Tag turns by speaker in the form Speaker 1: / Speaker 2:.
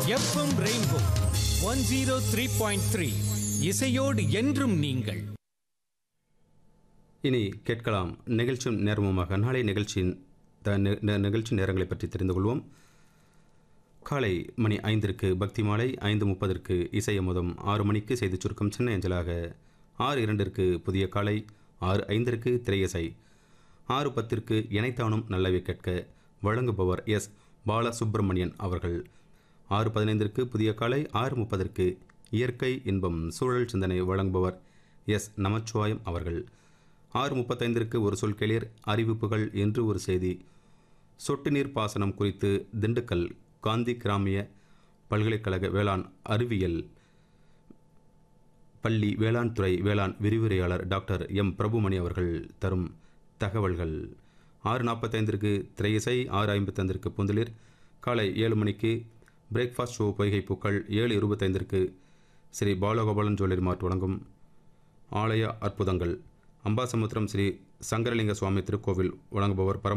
Speaker 1: FM rainbow one zero three point three இசையோடு என்றும் நீங்கள்
Speaker 2: இனி கேட்கலாம் நிகழ்ச்சியும் நேரமுமாக நாளை நிகழ்ச்சியின் த- நி- நி- நிகழ்ச்சி நேரங்களை பற்றி தெரிந்து கொள்வோம் காலை மணி ஐந்திற்கு பக்தி மாலை ஐந்து முப்பதற்கு இசை அமுதம் ஆறு மணிக்கு செய்தி சுருக்கம் சின்ன அஞ்சலாக ஆறு இரண்டிற்கு புதிய காலை ஆறு ஐந்திற்கு திரையசை ஆறு பத்திற்கு இணைத்தானும் நல்லவை கேட்க வழங்குபவர் எஸ் பாலசுப்பிரமணியன் அவர்கள் ஆறு பதினைந்திற்கு புதிய காலை ஆறு முப்பதற்கு இயற்கை இன்பம் சூழல் சிந்தனை வழங்குபவர் எஸ் நமச்சிவாயம் அவர்கள் ஆறு முப்பத்தைந்திற்கு ஒரு சொல் கேளீர் அறிவிப்புகள் என்று ஒரு செய்தி சொட்டு நீர் பாசனம் குறித்து திண்டுக்கல் காந்தி கிராமிய பல்கலைக்கழக வேளாண் அறிவியல் பள்ளி வேளாண் துறை வேளாண் விரிவுரையாளர் டாக்டர் எம் பிரபுமணி அவர்கள் தரும் தகவல்கள் ஆறு நாற்பத்தைந்திற்கு திரையிசை ஆறு ஐம்பத்தைந்திற்கு புந்தலிர் காலை ஏழு மணிக்கு பிரேக்ஃபாஸ்ட் ஷோ பொய்கை பூக்கள் ஏழு இருபத்தைந்திற்கு ஸ்ரீ பாலகோபாலன் ஜுவல்லரி மார்ட் வழங்கும் ஆலய அற்புதங்கள் அம்பாசமுத்திரம் ஸ்ரீ சங்கரலிங்க சுவாமி திருக்கோவில் வழங்குபவர் பரம